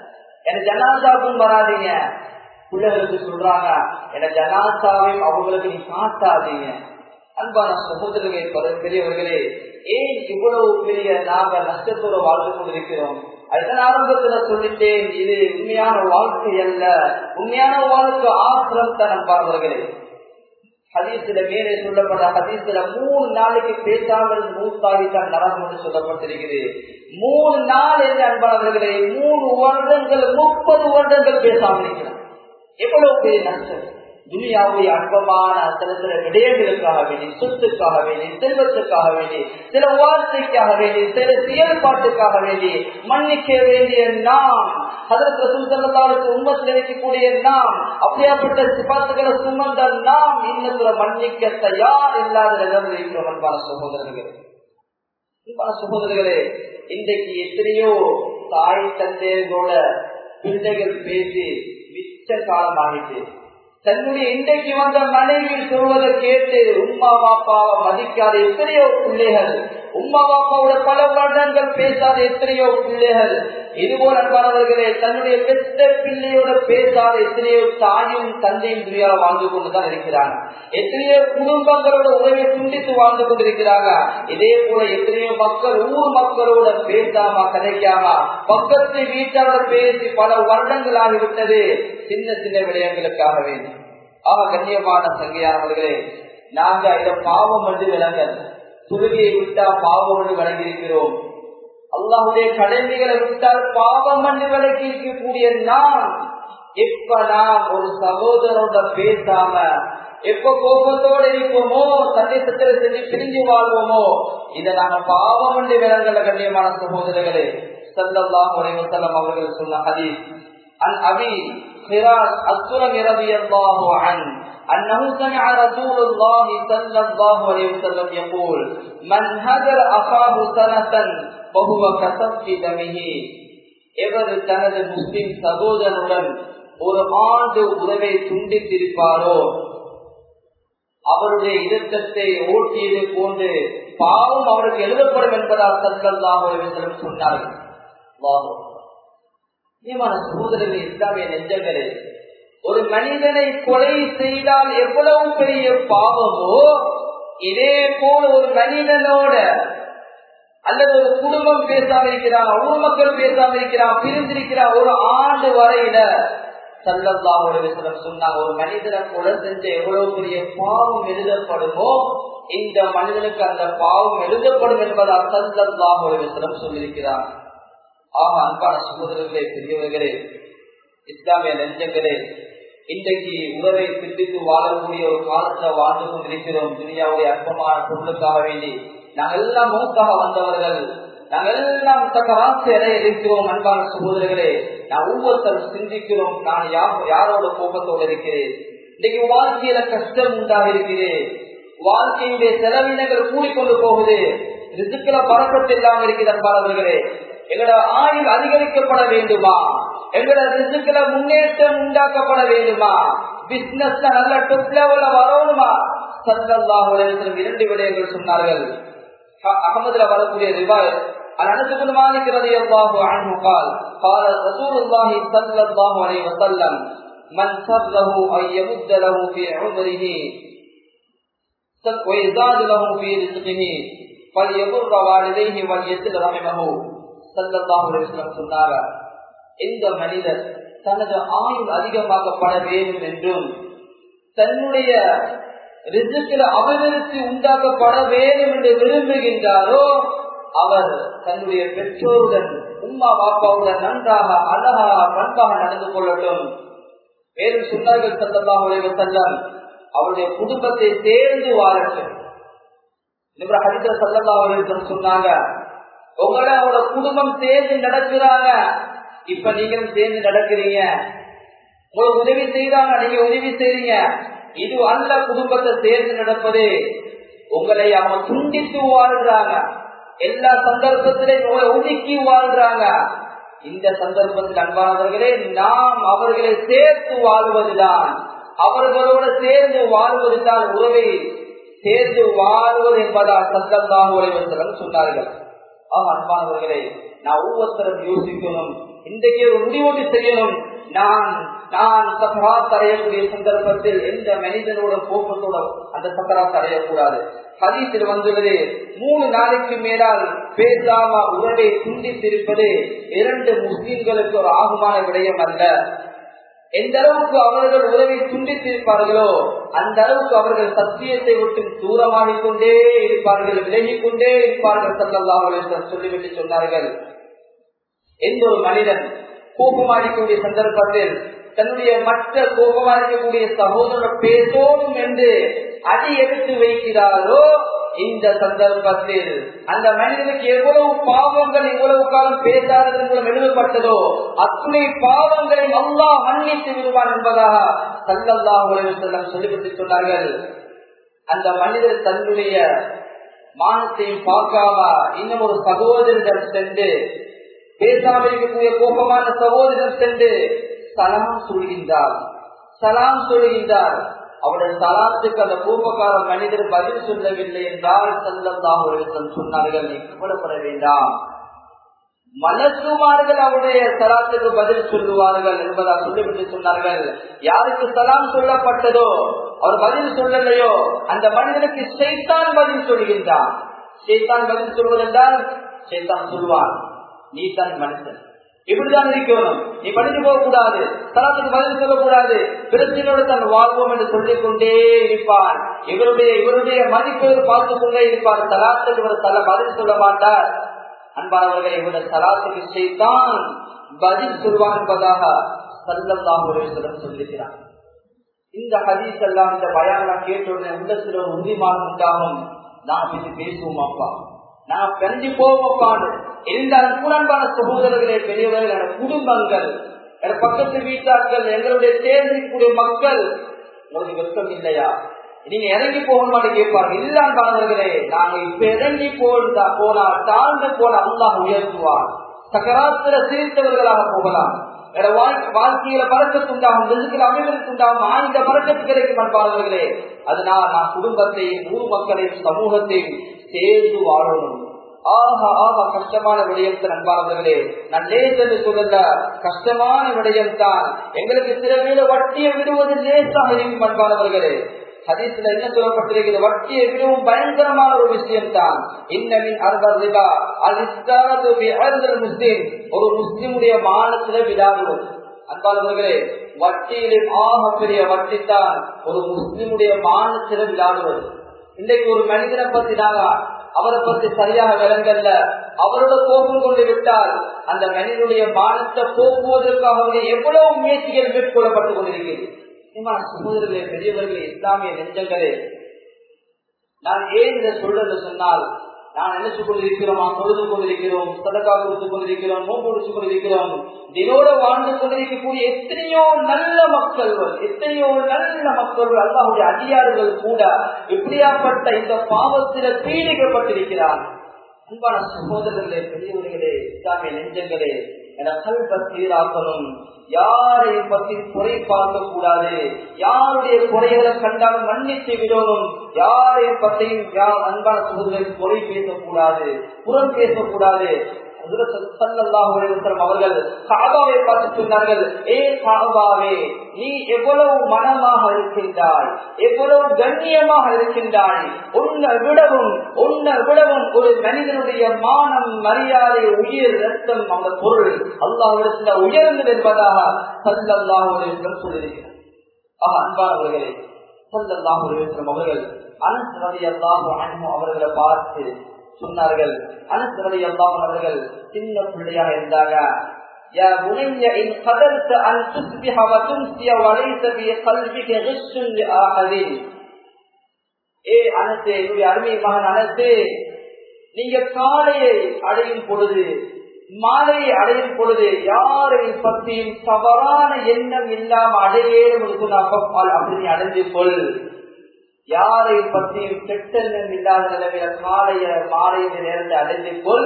Speaker 1: என ஜனாசாவும் வராதீங்க பிள்ளைகளுக்கு சொல்றாங்க என ஜனாசாவையும் அவங்களுக்கு நீ காட்டாதீங்க அன்பான சகோதரர்களே பெரியவர்களே ஏன் இவ்வளவு பெரிய நாங்க நஷ்டத்தோட வாழ்ந்து கொண்டிருக்கிறோம் அதுதான் ஆரம்பத்துல சொல்லிட்டேன் இது உண்மையான வாழ்க்கை அல்ல உண்மையான வாழ்க்கை ஆசிரம் தான் அன்பார்களே ஹதீசில மேலே சொல்லப்பட்ட ஹதீசில மூணு நாளைக்கு பேசாமல் மூத்தாகித்தான் நரகம் என்று சொல்லப்பட்டிருக்கிறது மூணு நாள் என்று அன்பானவர்களே மூணு வருடங்கள் முப்பது வருடங்கள் பேசாமல் இருக்கிறார் எவ்வளவு பெரிய நஷ்டம் துனியாவுடைய அற்பமான சில சில விடயங்களுக்காக வேண்டி சொத்துக்காக வேண்டி செல்வத்துக்காக வேண்டி சில வார்த்தைக்காக வேண்டி சில செயல்பாட்டுக்காக வேண்டி மன்னிக்க வேண்டிய நாம் அதற்கு சுந்தரத்தாளுக்கு உண்மத்தில் இருக்கக்கூடிய நாம் அப்படியாப்பட்ட சிபாத்துகளை சுமந்த நாம் இன்னத்துல மன்னிக்க தயார் இல்லாத நிலையில் இருக்கிறோம் அன்பான சகோதரர்களே அன்பான சகோதரர்களே இன்றைக்கு எத்தனையோ தாய் தந்தையர்களோட பிள்ளைகள் பேசி மிச்ச காலமாகிட்டு தன்னுடைய இன்றைக்கு வந்த மனைவி சொல்வதை கேட்டு உம்மா பாப்பாவை மதிக்காத எத்தனையோ பிள்ளைகள் உம்மா பாப்பாவோட பல வருடங்கள் பேசாத எத்தனையோ பிள்ளைகள் இதுபோல அன்பானவர்களே தன்னுடைய பெத்த பிள்ளையோட பேசாத எத்தனையோ தாயும் தந்தையும் துணியால வாழ்ந்து கொண்டுதான் இருக்கிறாங்க எத்தனையோ குடும்பங்களோட உறவை துண்டித்து வாழ்ந்து கொண்டிருக்கிறாங்க இதே போல எத்தனையோ மக்கள் ஊர் மக்களோட பேசாம கதைக்காம பக்கத்து வீட்டாரோட பேசி பல வருடங்கள் ஆகிவிட்டது சின்ன சின்ன விடயங்களுக்காக வேண்டும் ஆக கண்ணியமான சங்கையானவர்களே நாங்க இத பாவம் என்று விளங்க துருவியை விட்டா பாவம் என்று விளங்கியிருக்கிறோம் அல்லாஹுடைய கடமைகளை விட்டால் பாவம் என்று விளக்கி இருக்கக்கூடிய நாம் எப்ப நாம் ஒரு சகோதரோட பேசாம எப்ப கோபத்தோட இருப்போமோ சண்டை சத்திர செஞ்சு பிரிஞ்சு வாழ்வோமோ இதை நாங்க பாவம் என்று விளங்கல கண்ணியமான சகோதரர்களே சல்லல்லாஹு அலைஹி வஸல்லம் அவர்கள் சொன்ன ஹதீஸ் عن أبي خراج السلم رضي الله عنه أنه سمع رسول الله صلى الله عليه وسلم يقول من هجر أخاه سنة فهو كسف دمه எவர் தனது முஸ்லிம் சகோதரனுடன் ஒரு ஆண்டு உறவை துண்டித்திருப்பாரோ அவருடைய இலக்கத்தை ஓட்டியது போன்று பாவம் அவருக்கு எழுதப்படும் என்பதால் சல்லாஹ் சொன்னார்கள் சகோதரர்கள் இஸ்லாமிய நெஞ்சங்களே ஒரு மனிதனை கொலை செய்தால் எவ்வளவு பெரிய பாவமோ இதே போல ஒரு மனிதனோட அல்லது ஒரு குடும்பம் பேசாம இருக்கிறான் ஊர் மக்கள் பேசாம இருக்கிறான் பிரிந்திருக்கிறான் ஒரு ஆண்டு வரையில சல்லல்லாஹுடைய சொன்னாங்க ஒரு மனிதனை கொலை செஞ்ச எவ்வளவு பெரிய பாவம் எழுதப்படுமோ இந்த மனிதனுக்கு அந்த பாவம் எழுதப்படும் என்பதால் சல்லல்லாஹுடைய சொல்லியிருக்கிறார் ஆக அன்பான சகோதரர்களே பெரியவர்களே இஸ்லாமிய நெஞ்சங்களே இன்றைக்கு உறவை சிந்தித்து வாழக்கூடிய ஒரு காலத்துல வாழ்ந்து கொண்டிருக்கிறோம் துனியாவுடைய அற்பமான பொருளுக்காக வேண்டி நாங்கள் எல்லாம் மூக்காக வந்தவர்கள் நாங்கள் எல்லாம் தக்கராசி அடைய இருக்கிறோம் அன்பான சகோதரர்களே நான் ஒவ்வொருத்தரும் சிந்திக்கிறோம் நான் யாரோட கோபத்தோடு இருக்கிறேன் இன்னைக்கு வாழ்க்கையில கஷ்டம் உண்டாக இருக்கிறேன் வாழ்க்கையுடைய செலவினங்கள் கூடிக்கொண்டு போகுது ரிசுக்கள பழக்கத்தில் இல்லாம இருக்கிற அன்பாளர்களே எங்களோட ஆயுள் அதிகரிக்கப்பட வேண்டுமா எங்களோட ரிசுக்கள முன்னேற்றம் உண்டாக்கப்பட வேண்டுமா பிசினஸ் நல்ல டாப் லெவல்ல வரணுமா சல்லல்லாஹு அலைஹி வஸல்லம் இரண்டு விடயங்கள் சொன்னார்கள் அகமதுல வரக்கூடிய ரிவாயத் أنس بن مالك رضي الله عنه قال قال رسول الله صلى الله عليه وسلم من سره أن يمد له في عمره ويزاد له في رزقه فليبر والديه وليصل رحمه صلى الله عليه وسلم சொன்னார் இந்த மனிதர் தனது ஆயுள் அதிகமாக்கப்பட வேண்டும் என்றும் தன்னுடைய ரிசுக்கில் அபிவிருத்தி உண்டாக்கப்பட வேண்டும் என்று விரும்புகின்றாரோ அவர் தன்னுடைய பெற்றோருடன் உம்மா பாப்பாவுடன் நன்றாக அழகாக பண்பாக நடந்து கொள்ளட்டும் மேலும் சொன்னார்கள் சல்லல்லாஹு அலைஹி வஸல்லம் அவருடைய குடும்பத்தை சேர்ந்து வாழட்டும் ஹரிதர் சல்லல்லாஹு அலைஹி வஸல்லம் சொன்னாங்க உங்களை அவரோட குடும்பம் சேர்ந்து நடக்கிறாங்க இப்ப நீங்களும் சேர்ந்து நடக்கிறீங்க உங்களுக்கு உதவி செய்தாங்க நீங்க உதவி செய்றீங்க இது அல்ல குடும்பத்தை சேர்ந்து நடப்பது உங்களை அவங்க துண்டித்து வாழ்றாங்க எல்லா சந்தர்ப்பத்திலையும் உங்களை ஒதுக்கி வாழ்றாங்க இந்த சந்தர்ப்பத்தில் அன்பானவர்களே நாம் அவர்களை சேர்த்து வாழ்வதுதான் அவர்களோடு சேர்ந்து வாழ்வதுதான் உறவை சேர்ந்து வாழ்வது என்பதால் சந்தர்ப்பாக உழைவசலம் சொன்னார்கள் ஆக அன்பானவர்களே நான் ஒவ்வொருத்தரும் யோசிக்கணும் இன்றைக்கு ஒரு முடிவோடு செய்யணும் நான் நான் சக்கராத் அடையக்கூடிய சந்தர்ப்பத்தில் எந்த மனிதனோட கோபத்தோட அந்த சக்கராத் அடையக்கூடாது ஹதீஸில் வந்துள்ளது மூணு நாளைக்கு மேலால் பேசாம உறவை துண்டித்திருப்பது இரண்டு முஸ்லிம்களுக்கு ஒரு ஆகுமான விடயம் அல்ல எந்த அளவுக்கு அவர்கள் உறவை துண்டித்திருப்பார்களோ அந்த அளவுக்கு அவர்கள் சத்தியத்தை விட்டு தூரமாகிக் கொண்டே இருப்பார்கள் விலகிக் கொண்டே இருப்பார்கள் சல்லாஹ் சொல்லிவிட்டு சொன்னார்கள் எந்த ஒரு மனிதன் கோபமாடிக்கூடிய சந்தர்ப்பத்தில் தன்னுடைய மற்ற கோபமாடிக்கக்கூடிய சகோதரர் பேசோடும் என்று அடி எடுத்து வைக்கிறாரோ இந்த சந்தர்ப்பத்தில் அந்த மனிதனுக்கு எவ்வளவு பாவங்கள் இவ்வளவு காலம் பேசாததன் மூலம் எழுதப்பட்டதோ அத்துணை பாவங்களை அல்லா மன்னித்து விடுவான் என்பதாக சல்லல்லா செல்லம் சொல்லிவிட்டு சொன்னார்கள் அந்த மனிதர் தன்னுடைய மானத்தையும் பார்க்காம இன்னும் ஒரு சகோதரிடம் சென்று பேசாமல் இருக்கக்கூடிய கோபமான சகோதரர் சென்று சலாம் சொல்கின்றார் சலாம் சொல்கின்றார் அவருடைய சலாத்துக்கு அந்த கோபக்கார மனிதர் பதில் சொல்லவில்லை என்றால் செல்லந்தாக சொன்னார்கள் நீ கவலைப்பட வேண்டாம் மலசுமார்கள் அவருடைய சலாத்துக்கு பதில் சொல்லுவார்கள் என்பதா சொல்லிவிட்டு சொன்னார்கள் யாருக்கு சலாம் சொல்லப்பட்டதோ அவர் பதில் சொல்லலையோ அந்த மனிதனுக்கு சைத்தான் பதில் சொல்கின்றான் சைத்தான் பதில் சொல்வதென்றால் சைத்தான் சொல்வான் நீ தான் மனுஷன் இப்படிதான் இருக்கணும் நீ படித்து போக கூடாது தலத்துக்கு பதில் சொல்லக்கூடாது பிரச்சனையோடு தன் வாழ்வோம் என்று சொல்லிக் கொண்டே இருப்பான் இவருடைய இவருடைய மதிப்பை பார்த்து கொண்டே இருப்பார் தலாத்துக்கு இவர் தல பதில் சொல்ல மாட்டார் அன்பானவர்களை இவருடைய தலாத்துக்கு செய்தான் பதில் சொல்வான் என்பதாக சல்லல்லாம் சொல்லுகிறான் இந்த ஹதீஸ் எல்லாம் இந்த பயானெல்லாம் கேட்டவுடனே உள்ளத்தில் ஒரு உறுதிமானம் உண்டாகும் நாம் இது பேசுவோம் அப்பா நான் பிறந்து போவோப்பான்னு இந்த அன்புடன்பான சகோதரர்களே பெரியவர்கள் குடும்பங்கள் என் பக்கத்து வீட்டார்கள் எங்களுடைய தேர்ந்தெடுக்கக்கூடிய மக்கள் உங்களுக்கு வெட்கம் இல்லையா நீங்க இறங்கி போகணுமான்னு கேட்பாங்க இல்லான் பாடவர்களே நாங்க இப்ப இறங்கி போனா போனா தாழ்ந்து போன அல்லாஹ் உயர்த்துவான் சக்கராத்திர சிரித்தவர்களாக போகலாம் வேற வாழ்க்கையில பறக்கத்துண்டாகும் வெறுக்கிற அமைவதற்குண்டாகும் ஆயுத பறக்கத்து கிடைக்கும் அன்பாளர்களே அதனால் நான் குடும்பத்தையும் ஊர் மக்களையும் சமூகத்தையும் சேர்ந்து வாழணும் ஆஹா ஆஹா கஷ்டமான விடயம் தான் அன்பானவர்களே நான் லேசன்னு சொல்லல கஷ்டமான விடயம் தான் எங்களுக்கு சில வேலை வட்டியை விடுவது லேசாக இருக்கும் அன்பானவர்களே ஹதீஸ்ல என்ன சொல்லப்பட்டிருக்கிறது வட்டியை விடவும் பயங்கரமான ஒரு விஷயம் தான் இன்னமின் அர்பர் ரிபா அது முஸ்லீம் ஒரு முஸ்லிமுடைய மானத்துல விடாடுவது அன்பானவர்களே வட்டியிலே ஆக பெரிய வட்டி தான் ஒரு முஸ்லிமுடைய மானத்துல விடாடுவது இன்றைக்கு ஒரு மனிதனை பத்தி நாங்க அவரை பத்தி சரியாக விளங்கல்ல அவரோட கோபம் கொண்டு விட்டால் அந்த மனிதனுடைய மானத்தை போக்குவதற்காக எவ்வளவு முயற்சிகள் மேற்கொள்ளப்பட்டுக் கொண்டிருக்கிறது சகோதரர்களே பெரியவர்களே இஸ்லாமிய நெஞ்சங்களே நான் ஏன் இதை சொல்றது சொன்னால் நான் நினைச்சு கொண்டிருக்கிறோம் தொழுது கொண்டிருக்கிறோம் சதக்கா கொடுத்து கொண்டிருக்கிறோம் நோம்பு கொடுத்து கொண்டிருக்கிறோம் தினோட வாழ்ந்து கொண்டிருக்கக்கூடிய எத்தனையோ நல்ல மக்கள்கள் எத்தனையோ நல்ல மக்கள்கள் அல்லாவுடைய அதிகாரிகள் கூட இப்படியாப்பட்ட இந்த பாவத்தில பீடிக்கப்பட்டிருக்கிறார் அன்பான சகோதரர்களே பெரியவர்களே இஸ்லாமிய நெஞ்சங்களே என கல்வ சீராக்கணும் யாரையும் பற்றி குறை பார்க்க கூடாது யாருடைய குறைகளை கண்டாலும் மன்னித்து விடணும் யாரையும் பற்றியும் யார் அன்பான சகோதரர்கள் குறை பேசக்கூடாது புறம் பேசக்கூடாது அவர்கள் காபாவை பார்த்து சொன்னார்கள் ஏ காபாவே நீ எவ்வளவு மனமாக இருக்கின்றாய் எவ்வளவு கண்ணியமாக இருக்கின்றாய் உன்னை விடவும் உன்னை விடவும் ஒரு மனிதனுடைய மானம் மரியாதை உயிர் ரத்தம் அந்த பொருள் அல்லாஹிடத்தில் உயர்ந்து என்பதாக சல்லல்லாஹுடன் சொல்லியிருக்கிறார் ஆக அன்பானவர்களே சல்லல்லாஹுடன் அவர்கள் அனசரதி அல்லாஹு அன்பு அவர்களை பார்த்து சொன்னார்கள் அனசரதி அல்லாஹ் அவர்கள் சின்ன பிள்ளையாக இருந்தாங்க يا بني إن قدرت أن تصبح وتمسي وليس في قلبك غش لآخر ஏ அனசே என்னுடைய அருமை மகன் அனசே நீங்க காலையை அடையும் பொழுது மாலையை அடையும் பொழுது யாரை பற்றியும் தவறான எண்ணம் இல்லாம அடையேன் அப்படின்னு அடைந்து கொள் யாரை பற்றியும் கெட்ட எண்ணம் இல்லாத நிலைமையில காலைய மாலைய நேரத்தை அடைந்து கொள்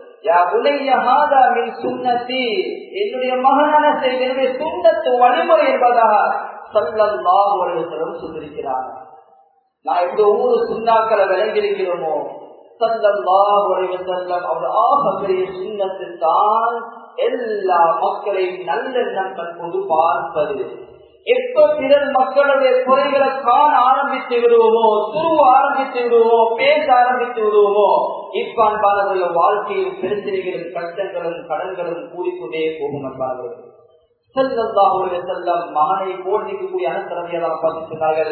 Speaker 1: சுண்ணத்தி என்னுடைய மகனான என்னுடைய சுண்ணத்து வழிமுறை என்பதாக சல்லல்லா உலகத்திலும் சொல்லியிருக்கிறார் நான் எப்படி ஒவ்வொரு சுண்ணாக்களை விளங்கியிருக்கிறோமோ சல்லல்லா உலக செல்லம் அவர் ஆகப்பெரிய சுண்ணத்தில் தான் எல்லா மக்களையும் நல்லெண்ணம் கொண்டு பார்ப்பது எப்ப பிறர் மக்களுடைய குறைகளை காண ஆரம்பித்து விடுவோமோ துருவ ஆரம்பித்து விடுவோமோ பேச ஆரம்பித்து விடுவோமோ இப்ப அன்பானவர்கள் வாழ்க்கையில் பிரச்சனைகளும் கஷ்டங்களும் கடன்களும் கூடிக்கொண்டே போகும் அன்பானவர்கள் மகனை போல் நிற்கக்கூடிய அனுசரதையெல்லாம் பார்த்து சொன்னார்கள்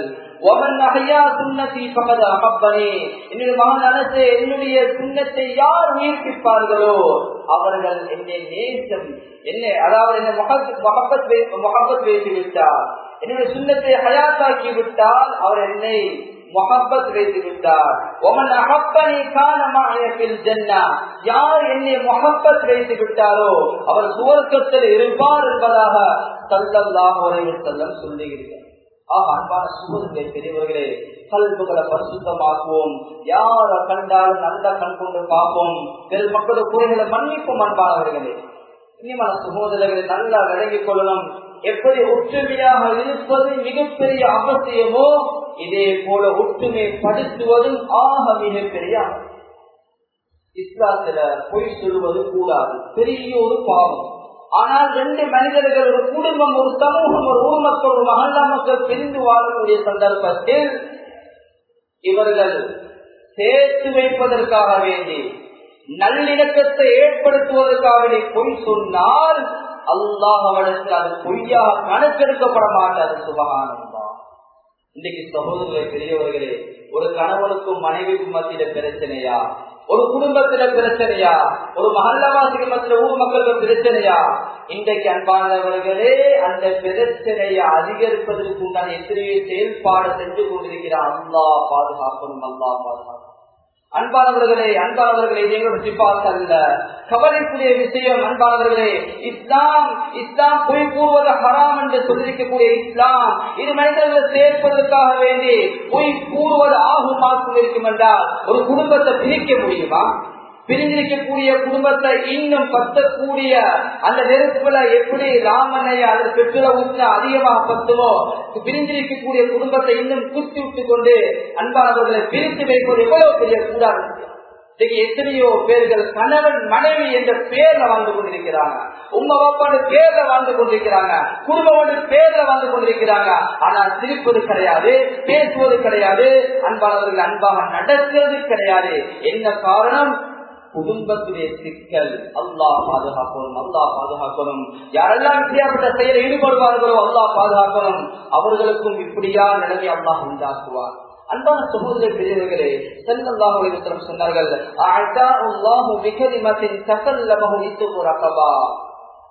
Speaker 1: என்னுடைய மகன் அனசே என்னுடைய சுண்ணத்தை யார் உயிர்ப்பிப்பார்களோ அவர்கள் என்னை நேசம் என்ன அதாவது என்ன முகப்பத் வைத்து விட்டார் என்னுடைய சுண்ணத்தை ஹயாத்தாக்கி விட்டால் அவர் என்னை முகப்பத் வைத்து விட்டார் ஒமன் அகப்பனை காணமாயத்தில் ஜன்னா யார் என்னை முகப்பத் வைத்து விட்டாரோ அவர் சுவர்க்கத்தில் இருப்பார் என்பதாக சல்லல்லாஹ் செல்லம் சொல்லுகிறீர்கள் ஆக அன்பான சுகத்தை பெரியவர்களே கல்புகளை பரிசுத்தமாக்குவோம் யார கண்டாலும் நல்ல கண் கொண்டு பார்ப்போம் பெரு மக்களோட குறைகளை மன்னிப்போம் அன்பானவர்களே இனிமான சகோதரர்களை நல்லா விளங்கிக் கொள்ளணும் எப்படி ஒற்றுமையாக இருப்பது மிகப்பெரிய அவசியமோ இதே போல ஒற்றுமை படுத்துவதும் ஆக மிகப்பெரிய இஸ்லாத்துல பொய் சொல்வது கூடாது பெரிய ஒரு பாவம் ஆனால் ரெண்டு மனிதர்கள் ஒரு குடும்பம் ஒரு சமூகம் ஒரு ஊர் மக்கள் ஒரு மகல்லா மக்கள் பிரிந்து வாழக்கூடிய சந்தர்ப்பத்தில் இவர்கள் சேர்த்து வைப்பதற்காக வேண்டி நல்லிணக்கத்தை ஏற்படுத்துவதற்காக வேண்டி பொய் சொன்னால் அல்லாஹ் அவனுக்கு அது பொய்யாக கணக்கெடுக்கப்பட மாட்டாது சுபகானந்தா இன்னைக்கு சகோதரர்களை பெரியவர்களே ஒரு கணவனுக்கும் மனைவிக்கும் மத்தியில பிரச்சனையா ஒரு குடும்பத்தில பிரச்சனையா ஒரு மகல்லவாசிக்கு மத்திய ஊர் மக்களுக்கு பிரச்சனையா இன்றைக்கு அன்பானவர்களே அந்த பிரச்சனையை அதிகரிப்பதற்கு உண்டான எத்தனையோ செயல்பாடு செஞ்சு கொண்டிருக்கிறார் அல்லா பாதுகாக்கணும் அல்லா பாதுகாக்கணும் அன்பானவர்களே அன்பானவர்களே நீங்கள் சிப்பாஸ் அல்ல கவலைக்குரிய விஷயம் அன்பானவர்களே இஸ்லாம் இஸ்லாம் பொய் கூறுவது ஹராம் என்று சொல்லியிருக்கக்கூடிய இஸ்லாம் இது மனிதர்களை சேர்ப்பதற்காக வேண்டி பொய் கூறுவது ஆகுமாக்கும் இருக்கும் என்றால் ஒரு குடும்பத்தை பிரிக்க முடியுமா பிரிந்திருக்கக்கூடிய குடும்பத்தை இன்னும் பத்தக்கூடிய அந்த நெருப்புல எப்படி ராமனைய அது பெற்றுல ஊற்ற அதிகமாக பத்துமோ பிரிந்திருக்கக்கூடிய குடும்பத்தை இன்னும் குத்தி விட்டு கொண்டு அன்பானவர்களை பிரித்து வைப்பது எவ்வளவு பெரிய கூடாது இன்னைக்கு எத்தனையோ பேர்கள் கணவன் மனைவி என்ற பேர்ல வாழ்ந்து கொண்டிருக்கிறாங்க உங்க பாப்பாடு பேர்ல வாழ்ந்து கொண்டிருக்கிறாங்க குடும்பம் பேர்ல வாழ்ந்து கொண்டிருக்கிறாங்க ஆனால் சிரிப்பது கிடையாது பேசுவது கிடையாது அன்பானவர்கள் அன்பாக நடக்கிறது கிடையாது என்ன காரணம் குடும்பத்துடைய சிக்கல் அல்லாஹ் பாதுகாக்கணும் அல்லாஹ் பாதுகாக்கணும் யாரெல்லாம் இப்படியாப்பட்ட செயலில் ஈடுபடுவார்களோ அல்லாஹ் பாதுகாக்கணும் அவர்களுக்கும் இப்படியா நிலைமை அல்லாஹ் உண்டாக்குவார் அன்பான சகோதர பெரியவர்களே செல்லல்லாஹு சொன்னார்கள்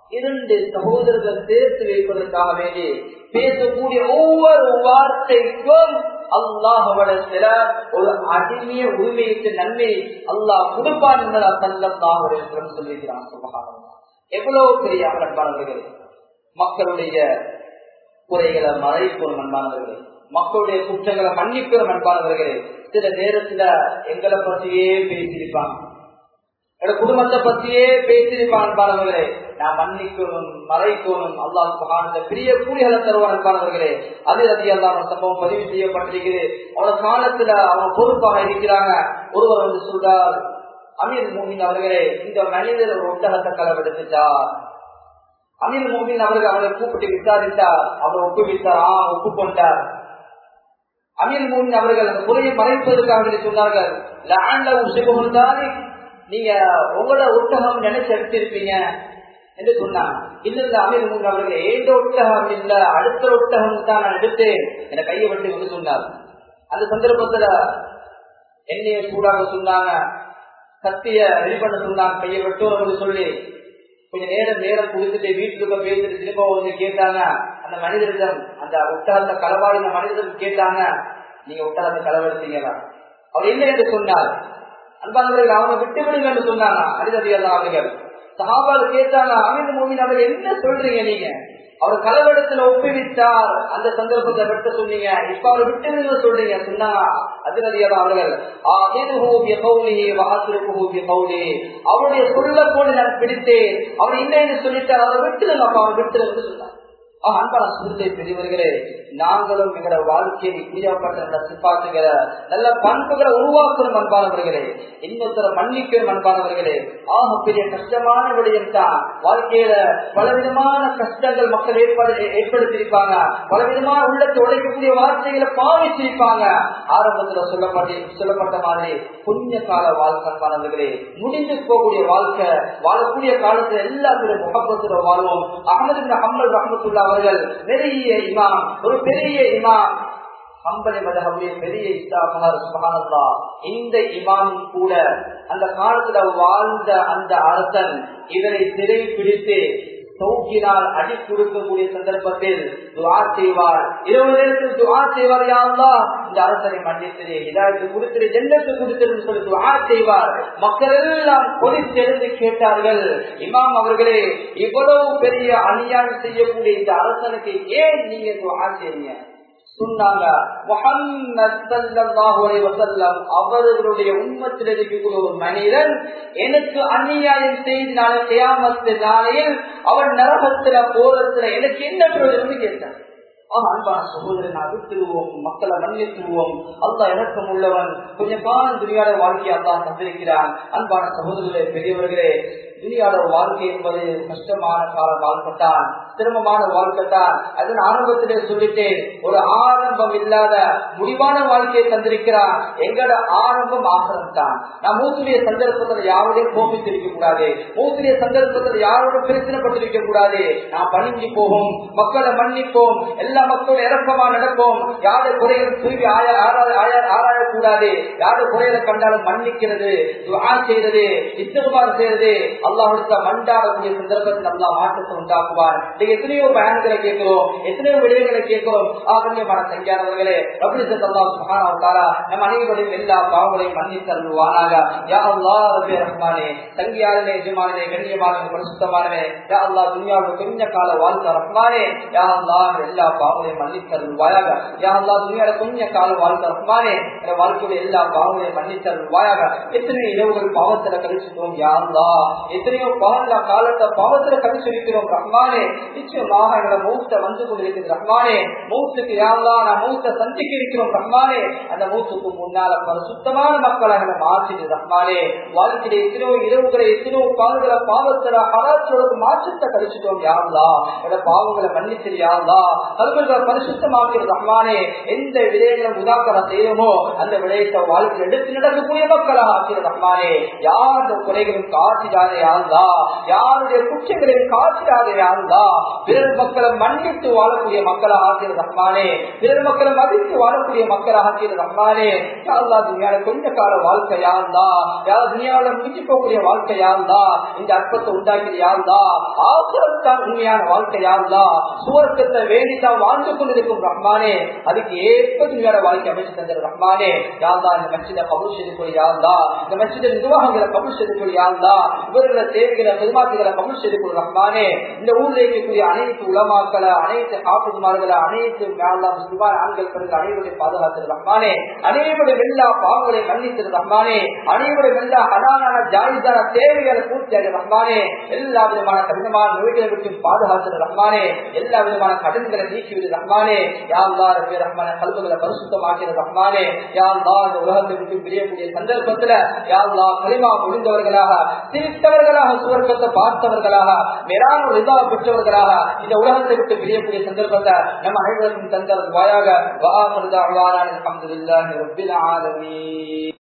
Speaker 1: இரண்டு சகோதரர்கள் சேர்த்து வைப்பதற்காக வேண்டி பேசக்கூடிய ஒவ்வொரு வார்த்தைக்கும் அல்லாஹில ஒரு அடிமைய உரிமைக்கு நன்மை அல்லாஹ் கொடுப்பான் என்பதா தல்லல்லாஹ் சொல்லியிருக்கிறான் சுபகாரம் எவ்வளவு பெரிய அன்பானவர்கள் மக்களுடைய குறைகளை மறைப்போம் அன்பானவர்களே மக்களுடைய குற்றங்களை மன்னிக்கிறோம் அன்பானவர்களே சில நேரத்துல எங்களை பத்தியே பேசியிருப்பாங்க என்னோட குடும்பத்தை பத்தியே பேசியிருப்பான் அன்பானவர்களே நான் மன்னிக்கணும் மறைக்கணும் அல்லாஹ் மகான பெரிய கூலிகளை தருவான் அன்பானவர்களே அது அது எல்லாம் சம்பவம் பதிவு செய்யப்பட்டிருக்கிறது அவன காலத்துல அவங்க பொறுப்பாக இருக்கிறாங்க ஒருவர் வந்து சொல்றார் அமீர் மூமின் அவர்களே இந்த மனிதர் ஒரு ஒட்டகத்தை களவெடுத்துட்டார் அமீர் மூமின் அவர்கள் அவரை கூப்பிட்டு விசாரித்தார் அவர் ஒப்புவித்தார் ஆ ஒப்புக்கொண்டார் அமீர் மூமின் அவர்கள் அந்த குறையை மறைப்பதற்காக சொன்னார்கள் நீங்க உங்களோட ஒட்டகம் நினைச்சு எடுத்திருப்பீங்க என்று சொன்னாங்க இல்ல இல்ல அமீர் மூமின் அவர்கள் ஏந்த ஒட்டகம் இல்ல அடுத்த ஒட்டகம் தான் நான் எடுத்தேன் என கையை விட்டு வந்து சொன்னார் அந்த சந்தர்ப்பத்துல என்னைய சூடாக சொன்னாங்க கத்திய ரெடி பண்ண சொன்னாங்க கையை வெட்டோம் சொல்லி கொஞ்ச நேரம் நேரம் கொடுத்துட்டு வீட்டுக்கு பேசிட்டு திரும்ப வந்து கேட்டாங்க அந்த மனிதரிடம் அந்த ஒட்டகத்தை களவாடின மனிதர்கள் கேட்டாங்க நீங்க ஒட்டகத்தை களவெடுத்தீங்களா அவர் என்ன என்று சொன்னார் அன்பானவர்கள் அவங்க விட்டு விடுங்க என்று சொன்னாங்க அரிதவியல்லா அவர்கள் சகாபால் கேட்டாங்க அமிர்த மூமின் அவர்கள் என்ன சொல்றீங்க நீங்க அவர் களவெடுத்துல ஒப்புவித்தார் அந்த சந்தர்ப்பத்தை வெட்ட சொன்னீங்க இப்ப அவர் விட்டு சொல்றீங்க சொன்னாங்க அதிரதியார் அவர்கள் அவருடைய சொல்ல போல நான் பிடித்தேன் அவர் என்ன சொல்லிட்டார் அவர் விட்டுருங்க அப்ப அவர் விட்டுருந்து சொன்னார் அன்பான சுருத்தை பெரியவர்களே நாங்களும் எங்களோட வாழ்க்கையை இப்படியாப்பட்ட நல்ல சிப்பாத்துகிற நல்ல பண்புகளை உருவாக்கணும் அன்பானவர்களே இன்னொருத்தர மன்னிக்கணும் அன்பானவர்களே ஆக பெரிய கஷ்டமான விடயம் தான் வாழ்க்கையில பலவிதமான கஷ்டங்கள் மக்கள் ஏற்படு ஏற்படுத்தியிருப்பாங்க பலவிதமான உள்ளத்தை உழைக்கக்கூடிய வார்த்தைகளை பாவிச்சிருப்பாங்க ஆரம்பத்துல சொல்லப்பட்ட சொல்லப்பட்ட மாதிரி புண்ணிய கால வாழ்க்கை அன்பானவர்களே முடிந்து போகக்கூடிய வாழ்க்கை வாழக்கூடிய காலத்துல எல்லாத்துடைய முகப்பத்துல வாழ்வோம் அகமது அம்மல் ரஹமத்துல்லா அவர்கள் பெரிய இமாம் ஒரு பெரிய இமாம் கம்பளி மதகவுடைய பெரிய இஸ்லாமர் சுபானல்லா இந்த இமாம் கூட அந்த காலத்துல வாழ்ந்த அந்த அரசன் இவரை சிறை பிடித்து சௌக்கினால் அடி கொடுக்கக்கூடிய சந்தர்ப்பத்தில் துவா செய்வார் இரவு நேரத்தில் துவா செய்வார் யாருலா இந்த அரசனை மன்னித்திரு இதாயத்து கொடுத்திரு ஜென்னத்து கொடுத்திரு சொல்லி துவா செய்வார் மக்கள் எல்லாம் கொதித்தெழுந்து கேட்டார்கள் இமாம் அவர்களே இவ்வளவு பெரிய அநியாயம் செய்யக்கூடிய இந்த அரசனுக்கு ஏன் நீங்க துவா செய்றீங்க சொன்னாங்க அவர்களுடைய உண்மத்தில் இருக்கக்கூடிய ஒரு மனிதன் எனக்கு அந்நியாயம் செய்து நாளை செய்யாமத்து நாளையில் அவன் நரகத்துல போறதுல எனக்கு என்ன பிரயோஜனம் கேட்டான் அன்பான சகோதரன் அவித்துருவோம் மக்களை மன்னித்துருவோம் அல்லா இறக்கம் உள்ளவன் கொஞ்சம் காலம் துணியாட வாழ்க்கையை அல்லா தந்திருக்கிறான் அன்பான சகோதரர்களே பெரியவர்களே துணியாட வாழ்க்கை என்பது கஷ்டமான காலம் வாழ்க்கைத்தான் சிரமமான வாழ்க்கைத்தான் அதன் ஆரம்பத்திலே சொல்லிட்டேன் ஒரு ஆரம்பம் இல்லாத முடிவான வாழ்க்கையை தந்திருக்கிறான் எங்களோட ஆரம்பம் ஆசிரம் தான் நான் மூத்துடைய சந்தர்ப்பத்தில் யாரோடையும் கோபித்திருக்க கூடாது மூத்துடைய சந்தர்ப்பத்தில் யாரோட பிரச்சனைப்பட்டிருக்க கூடாது நான் பணிஞ்சு போவோம் மக்களை மன்னிப்போம் எல்லா மக்களும் இறக்கமா நடப்போம் யாரு குறைகள் திரும்பி ஆராயக்கூடாது யாரு குறைகளை கண்டாலும் மன்னிக்கிறது செய்யறது இத்தகுமார் செய்யறது அல்லாஹ் மண்டாடக்கூடிய சந்தர்ப்பத்தில் அல்லா மாற்றத்தை உண்டாக்குவார் எத்தனையோ பயன்களை கேட்கிறோம் எத்தனையோ விடயங்களை கேட்கிறோம் ஆகண்யமான சங்கியானவர்களே அப்படி சுகானா நம் அனைவரையும் எல்லா பாவங்களையும் மன்னித்தருவானாக யா அல்லா ரபி ரஹ்மானே சங்கியாரனே எஜமானே கண்ணியமான பரிசுத்தமானவே யா அல்லா துனியாவோட கொஞ்ச கால வாழ்க்கை ரஹ்மானே யா அல்லா எல்லா பாவங்களையும் மன்னித்தருவாயாக யா அல்லா துனியாவோட கொஞ்ச கால வாழ்க்கை ரஹ்மானே என் வாழ்க்கையோட எல்லா பாவங்களையும் மன்னித்தருவாயாக எத்தனையோ இரவுகள் பாவத்துல கழிச்சிட்டோம் யா அல்லா எத்தனையோ பாவங்கள காலத்தை பாவத்துல கழிச்சிருக்கிறோம் ரஹ்மானே நிச்சயமாக எங்களோட மௌத்த வந்து கொண்டிருக்கிறது ரஹ்மானே மௌத்துக்கு யாவா நான் மௌத்த சந்திக்க இருக்கிறோம் ரஹ்மானே அந்த மௌத்துக்கு முன்னால சுத்தமான மக்களை எங்களை மாற்றிடு ரஹ்மானே வாழ்க்கையில எத்தனையோ இரவுகளை எத்தனையோ பாவங்களை பாவத்துல பராட்சியோட மாற்றத்தை கழிச்சிட்டோம் யாருலா எங்களோட பாவங்களை மன்னிச்சிரு யாருலா கல்விகளை பரிசுத்தமாக்கிறது ரஹ்மானே எந்த விடயங்களை உதாக்கரை செய்யணுமோ அந்த விடயத்தை வாழ்க்கையில் எடுத்து நடக்கக்கூடிய மக்களாக ஆக்கிற ரஹ்மானே யார் குறைகளும் காட்சிடாதே யாருலா யாருடைய குற்றங்களையும் காட்சிடாதே யாருலா பிறர் மக்களை மன்னித்து வாழக்கூடிய மக்களாக ஆக்கிற ரஹ்மானே பிறர் மக்களை மதித்து வாழக்கூடிய மக்களாக ஆக்கிற ரஹ்மானே யாழ்லா துணியால கொஞ்ச கால வாழ்க்கை யாழ்ந்தா யார் துணியாவில முடிச்சு போகக்கூடிய வாழ்க்கை யாழ்ந்தா இந்த அற்பத்தை உண்டாக்கிற யாழ்ந்தா ஆசிரத்தான் உண்மையான வாழ்க்கை யாழ்ந்தா சுவர்க்கத்தை வேண்டித்தான் வாழ்ந்து கொண்டிருக்கும் ரஹ்மானே அதுக்கு ஏற்ப துணியார வாழ்க்கை அமைச்சு தந்திர ரஹ்மானே யாழ்ந்தா இந்த மச்சித கபுல் செய்து கொள் யாழ்ந்தா இந்த மச்சித நிர்வாகங்களை கபுல் செய்து கொள் யாழ்ந்தா இவர்கள தேவைகளை பெருமாத்துகளை கபுல் செய்து கொள் ரஹ்மானே இந்த ஊரில் இருக்கக்கூடிய அனைத்து உலமாக்களை அனைத்து காப்புமார்களை அனைத்து யாழ்லா முஸ்லிமான ஆண்கள் பெண்கள் அனைவருடைய பாதுகாத்து ரஹ்மானே அனைவருடைய எல்லா பாவங்களை மன்னித்து ரஹ்மானே அனைவருடைய எல்லா அதான ஜாயிதான தேவைகளை பூர்த்தியாக ரஹ்மானே எல்லா விதமான கடினமான நோய்களை விட்டு பாதுகாத்து ரஹ்மானே எல்லா விதமான கடன்களை நீக்கிவிடு ரஹ்மானே யாழ்லா ரபி ரஹ்மான கல்வங்களை பரிசுத்தமாக்கிற ரஹ்மானே யாழ்லா இந்த உலகத்தை விட்டு பிரியக்கூடிய சந்தர்ப்பத்துல யாழ்லா களிமா முடிந்தவர்களாக சிரித்தவர்களாக சுவர்க்கத்தை பார்த்தவர்களாக மேலான ரிதா பெற்றவர்களாக இந்த உலகத்தை விட்டு பிரியக்கூடிய சந்தர்ப்பத்தை நம்ம அனைவருக்கும் தந்தர் வாயாக வா அல்ஹம்துலில்லாஹி ரப்பில் ஆலமீன்